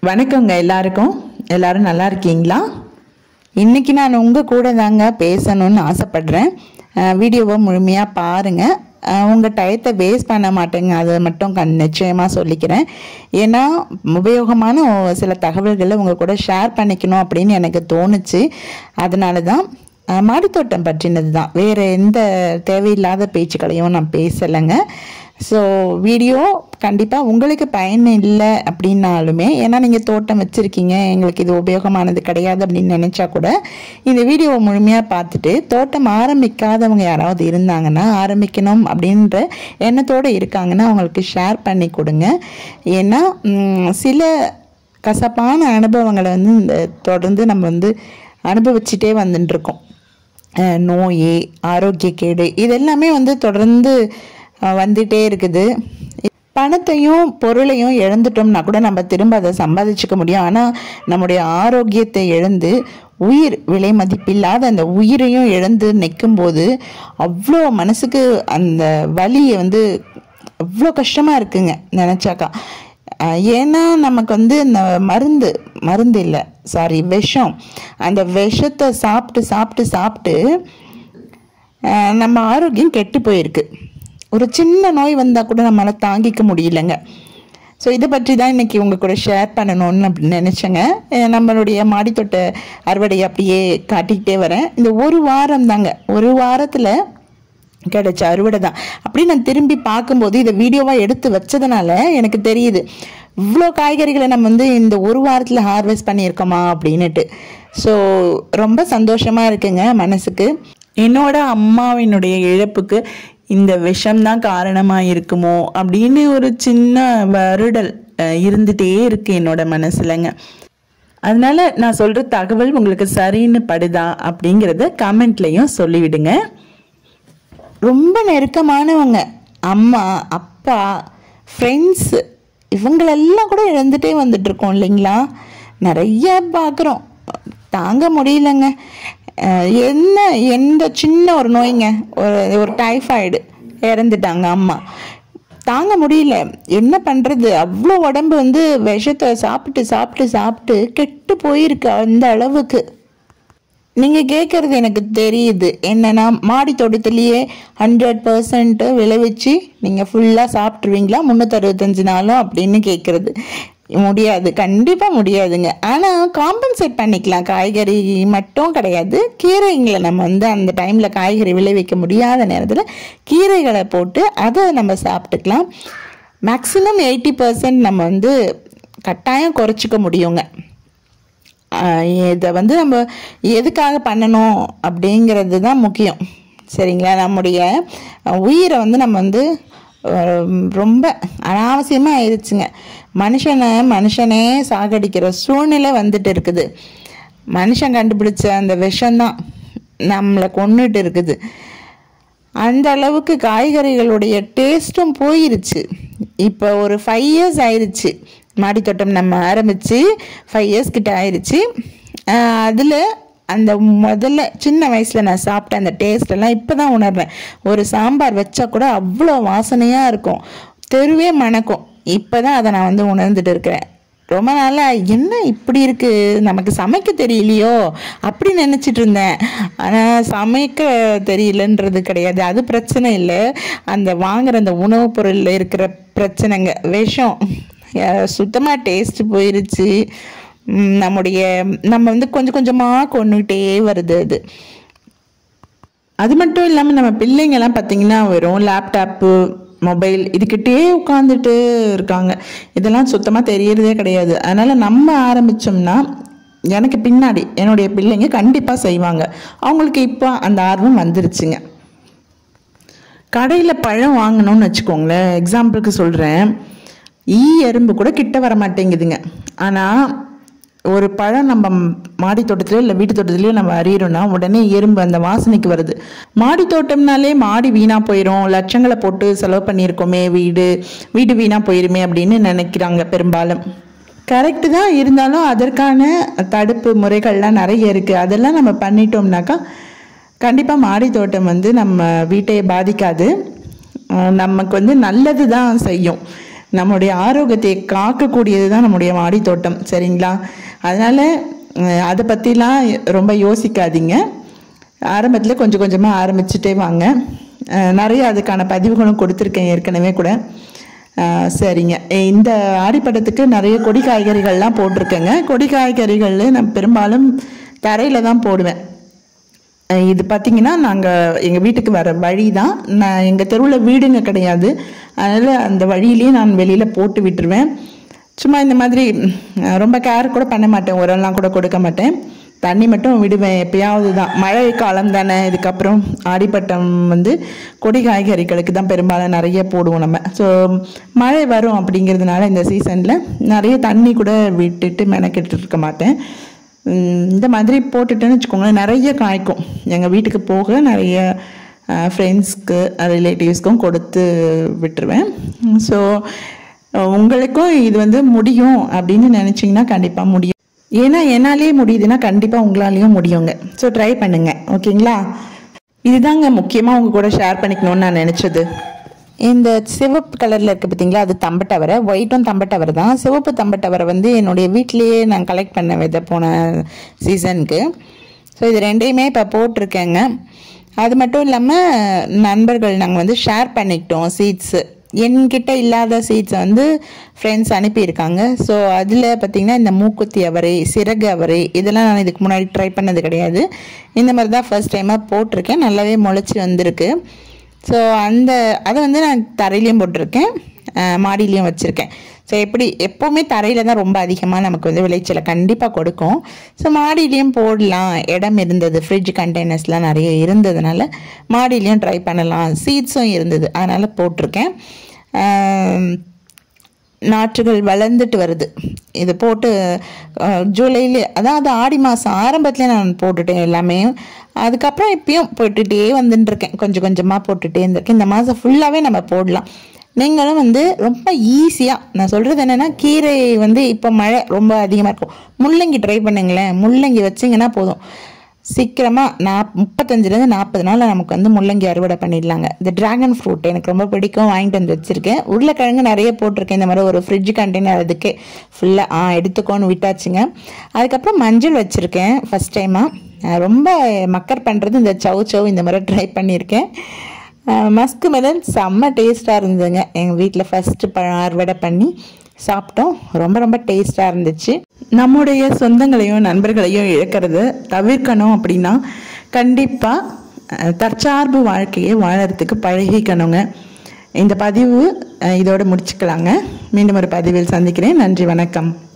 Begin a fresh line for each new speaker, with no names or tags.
வணக்கங்க எல்லாருக்கும் எல்லாரும் நல்லா இருக்கீங்களா இன்னைக்கு நான் உங்கள் கூட தாங்க பேசணும்னு ஆசைப்படுறேன் அஹ் வீடியோவை முழுமையாக பாருங்கள் உங்கள் டயத்தை வேஸ்ட் பண்ண மாட்டேங்க அதை மட்டும் கண் நிச்சயமாக சொல்லிக்கிறேன் ஏன்னா உபயோகமான ஒ- சில தகவல்களை உங்கள் கூட ஷேர் பண்ணிக்கணும் அப்படின்னு எனக்கு தோணுச்சு அதனால தான் அஹ் மாடித்தோட்டம் பற்றினது தான் வேறு எந்த தேவையில்லாத பேச்சுக்களையும் நான் பேசலைங்க ஸோ வீடியோ கண்டிப்பாக உங்களுக்கு பயன் இல்லை அப்படின்னாலுமே ஏன்னா நீங்கள் தோட்டம் வச்சுருக்கீங்க எங்களுக்கு இது உபயோகமானது கிடையாது அப்படின்னு நினச்சா கூட இந்த வீடியோவை முழுமையாக பார்த்துட்டு தோட்டம் ஆரம்பிக்காதவங்க யாராவது இருந்தாங்கன்னா ஆரம்பிக்கணும் அப்படின்ற எண்ணத்தோடு இருக்காங்கன்னா அவங்களுக்கு ஷேர் பண்ணி கொடுங்க ஏன்னா ம், சில கசப்பான அனுபவங்களை வந்து இந்த தொடர்ந்து நம்ம வந்து அனுபவிச்சுட்டே வந்துட்டுருக்கோம் அஹ் நோய் ஆரோக்கியக்கேடு இதெல்லாமே வந்து தொடர்ந்து அஹ், வந்துட்டே இருக்குது பணத்தையும் பொருளையும் இழந்துட்டோம்னா கூட நம்ம திரும்ப அதை சம்பாதிச்சுக்க முடியும் ஆனால் நம்முடைய ஆரோக்கியத்தை இழந்து உயிர் விலை மதிப்பில்லாத அந்த உயிரையும் இழந்து நிற்கும்போது அவ்வளோ மனசுக்கு அந்த வலியை வந்து அவ்வளோ கஷ்டமாக இருக்குங்க நினச்சாக்கா அஹ் ஏன்னா நமக்கு வந்து இந்த மருந்து மருந்து இல்லை சாரி விஷம் அந்த விஷத்தை சாப்பிட்டு சாப்பிட்டு சாப்பிட்டு அஹ் நம்ம ஆரோக்கியம் கெட்டு போயிருக்கு ஒரு சின்ன நோய் வந்தால் கூட நம்மளால் தாங்கிக்க முடியலங்க ஸோ இதை பற்றி தான் இன்றைக்கி உங்கள் கூட ஷேர் பண்ணணும்னு அப்படி நினச்சேங்க அஹ் நம்மளுடைய மாடித்தோட்ட அறுவடை அப்படியே காட்டிக்கிட்டே வரேன் இந்த ஒரு வாரம் தாங்க ஒரு வாரத்தில் கிடைச்ச அறுவடை தான் அப்படி நான் திரும்பி பார்க்கும்போது இதை வீடியோவாக எடுத்து வச்சதுனால எனக்கு தெரியுது இவ்வளோ காய்கறிகளை நம்ம வந்து இந்த ஒரு வாரத்தில் ஹார்வெஸ்ட் பண்ணியிருக்கோமா அப்படின்னுட்டு ஸோ ரொம்ப சந்தோஷமாக இருக்குங்க மனசுக்கு என்னோட அம்மாவினுடைய இழப்புக்கு இந்த விஷம்தான் காரணமாக இருக்குமோ அப்படின்னு ஒரு சின்ன வருடல் அஹ், இருந்துட்டே இருக்கு என்னோட மனசுலங்க அதனால நான் சொல்கிற தகவல் உங்களுக்கு சரின்னு படுதா அப்படிங்கிறத கமெண்ட்லையும் சொல்லிவிடுங்க ரொம்ப நெருக்கமானவங்க அம்மா அப்பா ஃப்ரெண்ட்ஸ் இவங்களெல்லாம் கூட இழந்துட்டே வந்துட்டு இருக்கோம் இல்லைங்களா நிறைய பார்க்குறோம் தாங்க முடியலங்க அஹ் என்ன எந்த சின்ன ஒரு நோய்ங்க ஒரு ஒரு டைஃபாய்டு இறந்துட்டாங்க அம்மா தாங்க முடியல என்ன பண்ணுறது அவ்வளோ உடம்பு வந்து விஷத்தை சாப்பிட்டு சாப்பிட்டு சாப்பிட்டு கெட்டு போயிருக்கு அந்த அளவுக்கு நீங்கள் கேட்குறது எனக்கு தெரியுது என்னன்னா மாடி தோட்டத்துலேயே ஹண்ட்ரட் பர்சன்ட் விளைவிச்சு நீங்கள் ஃபுல்லாக சாப்பிட்ருவீங்களா முந்நூற்றறுபத்தஞ்சு நாளும் அப்படின்னு கேட்குறது முடியாது கண்டிப்பாக முடியாதுங்க ஆனால் காம்பன்சேட் பண்ணிக்கலாம் காய்கறி மட்டும் கிடையாது கீரைங்களை நம்ம வந்து அந்த டைமில் காய்கறி விளைவிக்க முடியாத நேரத்தில் கீரைகளை போட்டு அதை நம்ம சாப்பிட்டுக்கலாம் மேக்ஸிமம் எயிட்டி பர்சன்ட் நம்ம வந்து கட்டாயம் குறைச்சிக்க முடியுங்க ஆஹ் இதை வந்து நம்ம எதுக்காக பண்ணணும் அப்படிங்கிறது தான் முக்கியம் சரிங்களா நம்முடைய அஹ், உயிரை வந்து நம்ம வந்து அஹ், ரொம்ப அனாவசியமாக ஆயிடுச்சுங்க மனுஷனை மனுஷனே சாகடிக்கிற சூழ்நிலை வந்துட்டு இருக்குது மனுஷன் கண்டுபிடிச்ச அந்த விஷம்தான் நம்மளை கொன்னுட்டு இருக்குது அந்த அளவுக்கு காய்கறிகளுடைய டேஸ்ட்டும் போயிருச்சு இப்போ ஒரு ஃபைவ் இயர்ஸ் ஆயிருச்சு மாடித்தோட்டம் நம்ம ஆரம்பித்து ஃபைவ் இயர்ஸ் கிட்ட ஆயிருச்சு அதில் அந்த முதல்ல சின்ன வயசில் நான் சாப்பிட்ட அந்த டேஸ்ட் எல்லாம் இப்போ தான் உணர்றேன் ஒரு சாம்பார் வச்சா கூட அவ்வளோ வாசனையாக இருக்கும் தெருவே மணக்கும் இப்போ தான் அதை நான் வந்து உணர்ந்துட்டு இருக்கிறேன் ரொம்ப நாளா என்ன இப்படி இருக்கு நமக்கு சமைக்க தெரியலையோ அப்படி நினச்சிட்டு இருந்தேன் ஆனால் சமைக்க தெரியலன்றது கிடையாது அது பிரச்சனை இல்லை அந்த வாங்குற அந்த உணவுப் பொருளில் இருக்கிற பிரச்சனைங்க விஷம் சுத்தமாக டேஸ்ட் போயிருச்சு ம், நம்முடைய நம்ம வந்து கொஞ்சம் கொஞ்சமாக கொண்டுகிட்டே வருது அது அது மட்டும் இல்லாமல் நம்ம பிள்ளைங்கெல்லாம் பார்த்தீங்கன்னா வெறும் லேப்டாப்பு மொபைல் இதுக்கிட்டே உட்காந்துட்டு இருக்காங்க இதெல்லாம் சுத்தமாக தெரியறதே கிடையாது அதனால் நம்ம ஆரம்பித்தோம்னா எனக்கு பின்னாடி என்னுடைய பிள்ளைங்க கண்டிப்பாக செய்வாங்க அவங்களுக்கு இப்போ அந்த ஆர்வம் வந்துருச்சுங்க கடையில் பழம் வாங்கணும்னு வச்சுக்கோங்களேன் எக்ஸாம்பிளுக்கு சொல்கிறேன் ஈ எறும்பு கூட கிட்ட வர மாட்டேங்குதுங்க ஆனால் ஒரு பழம் நம்ம மாடி தோட்டத்திலயோ இல்லை வீட்டு தோட்டத்திலயோ நம்ம அறியிறோம்னா உடனே எறும்பு அந்த வாசனைக்கு வருது மாடி தோட்டம்னாலே மாடி வீணாக போயிடும் லட்சங்களை போட்டு செலவு பண்ணியிருக்கோமே வீடு வீடு வீணாக போயிருமே அப்படின்னு நினைக்கிறாங்க பெரும்பாலும் கரெக்டு தான் இருந்தாலும் அதற்கான தடுப்பு முறைகள்லாம் நிறைய இருக்குது அதெல்லாம் நம்ம பண்ணிட்டோம்னாக்கா கண்டிப்பாக மாடி தோட்டம் வந்து நம்ம வீட்டை பாதிக்காது அஹ் நமக்கு வந்து நல்லது தான் செய்யும் நம்முடைய ஆரோக்கியத்தை காக்கக்கூடியது தான் நம்முடைய மாடி தோட்டம் சரிங்களா அதனால் அதை பற்றிலாம் ரொம்ப யோசிக்காதீங்க ஆரம்பத்தில் கொஞ்சம் கொஞ்சமாக ஆரம்பிச்சுட்டே வாங்க அஹ் நிறைய அதுக்கான பதிவுகளும் கொடுத்துருக்கேன் ஏற்கனவே கூட அஹ் சரிங்க இந்த ஆடிப்பட்டத்துக்கு நிறைய கொடி காய்கறிகள்லாம் போட்டிருக்கேங்க கொடி காய்கறிகள் நான் பெரும்பாலும் தரையில் தான் போடுவேன் அஹ் இது பார்த்தீங்கன்னா நாங்கள் எங்கள் வீட்டுக்கு வர வழி தான் நான் எங்கள் தெருவில் வீடுங்க கிடையாது அதனால் அந்த வழியிலேயே நான் வெளியில் போட்டு விட்டுருவேன் சும்மா இந்த மாதிரி ம், ரொம்ப கேர் கூட பண்ண மாட்டேன் உரம்லாம் கூட கொடுக்க மாட்டேன் தண்ணி மட்டும் விடுவேன் எப்பயாவது தான் மழை காலம் தானே இதுக்கப்புறம் ஆடிப்பட்டம் வந்து கொடி காய்கறிகளுக்கு தான் பெரும்பாலும் நிறைய போடுவோம் நம்ம ஸோ மழை வரும் அப்படிங்கிறதுனால இந்த சீசனில் நிறைய தண்ணி கூட விட்டுட்டு மெனக்கிட்டு இருக்க மாட்டேன் உம், இந்த மாதிரி போட்டுட்டேன்னு வச்சுக்கோங்களேன் நிறைய காய்க்கும் எங்கள் வீட்டுக்கு போக நிறைய ஃப்ரெண்ட்ஸ்க்கு ரிலேட்டிவ்ஸ்க்கும் கொடுத்து விட்டுருவேன் ஸோ உங்களுக்கும் இது வந்து முடியும் அப்படின்னு நினச்சிங்கன்னா கண்டிப்பாக முடியும் ஏன்னா என்னாலே முடியுதுன்னா கண்டிப்பாக உங்களாலேயும் முடியுங்க ஸோ ட்ரை பண்ணுங்க ஓகேங்களா இதுதாங்க முக்கியமாக உங்க கூட ஷேர் பண்ணிக்கணும்னு நான் நினச்சது இந்த சிவப்பு கலரில் இருக்குது பார்த்தீங்களா அது தம்பட்டவரை ஒயிட்டும் தம்பட்டவரை தான் சிவப்பு தம்பட்டவரை வந்து என்னுடைய வீட்டிலேயே நான் கலெக்ட் பண்ண விதை போன சீசனுக்கு ஸோ இது ரெண்டையுமே இப்போ போட்டிருக்கேங்க அது மட்டும் இல்லாமல் நண்பர்கள் நாங்கள் வந்து ஷேர் பண்ணிக்கிட்டோம் சீட்ஸு என்கிட்ட இல்லாத சீட்ஸை வந்து ஃப்ரெண்ட்ஸ் அனுப்பியிருக்காங்க ஸோ அதில் பார்த்திங்கன்னா இந்த மூக்குத்தி அவரை சிறகு அவரை இதெல்லாம் நான் இதுக்கு முன்னாடி ட்ரை பண்ணது கிடையாது இந்த மாதிரி தான் ஃபர்ஸ்ட் டைமாக போட்டிருக்கேன் நல்லாவே முளைச்சி வந்திருக்கு ஸோ அந்த அதை வந்து நான் தரையிலையும் போட்டிருக்கேன் அஹ் மாடியிலையும் வச்சுருக்கேன் ஸோ எப்படி எப்போவுமே தரையில் தான் ரொம்ப அதிகமாக நமக்கு வந்து விளைச்சலை கண்டிப்பாக கொடுக்கும் ஸோ மாடியிலையும் போடலாம் இடம் இருந்தது ஃப்ரிட்ஜ் கண்டெய்னர்ஸ்லாம் நிறைய இருந்ததுனால மாடியிலையும் ட்ரை பண்ணலாம் சீட்ஸும் இருந்தது அதனால் போட்டிருக்கேன் ஆம், நாற்றுகள் வளர்ந்துட்டு வருது இது போட்டு அஹ், ஜூலையில அதாவது ஆடி மாதம் ஆரம்பத்தில் நான் போட்டுட்டேன் எல்லாமே அதுக்கப்புறம் இப்பயும் போட்டுகிட்டே வந்துட்டு இருக்கேன் கொஞ்சம் கொஞ்சமாக போட்டுகிட்டே இருந்திருக்கேன் இந்த மாதம் ஃபுல்லாகவே நம்ம போடலாம் நீங்களும் வந்து ரொம்ப ஈஸியாக நான் சொல்கிறது என்னென்னா கீரை வந்து இப்போ மழை ரொம்ப அதிகமாக இருக்கும் முள்ளங்கி ட்ரை பண்ணுங்களேன் முள்ளங்கி வச்சிங்கன்னா போதும் சீக்கிரமாக நாப் முப்பத்தஞ்சுலேருந்து நாற்பது நாளில் நமக்கு வந்து முள்ளங்கி அறுவடை பண்ணிடலாங்க இந்த டிராகன் ஃப்ரூட் எனக்கு ரொம்ப பிடிக்கும் வாங்கிட்டு வந்து வச்சுருக்கேன் உருளைக்கிழங்கு நிறைய போட்டிருக்கேன் இந்த மாதிரி ஒரு ஃப்ரிட்ஜ் கண்டெய்னர் அதுக்கே ஃபுல்லாக ஆ எடுத்துக்கோன்னு விட்டாச்சுங்க அதுக்கப்புறம் மஞ்சள் வச்சுருக்கேன் ஃபஸ்ட் டைமாக ரொம்ப மக்கர் பண்ணுறது இந்த சவு சவு இந்த மாதிரி ட்ரை பண்ணியிருக்கேன் மஸ்கு மெலன் செம்ம டேஸ்ட்டாக இருந்ததுங்க எங்கள் வீட்டில் ஃபஸ்ட்டு பழம் அறுவடை பண்ணி சாப்பிட்டோம் ரொம்ப ரொம்ப டேஸ்ட்டாக இருந்துச்சு நம்முடைய சொந்தங்களையும் நண்பர்களையும் இழக்கிறது தவிர்க்கணும் அப்படின்னா கண்டிப்பாக தற்சார்பு வாழ்க்கையை வாழறதுக்கு பழகிக்கணுங்க இந்த பதிவு அஹ், இதோட முடிச்சுக்கலாங்க மீண்டும் ஒரு பதிவில் சந்திக்கிறேன் நன்றி வணக்கம்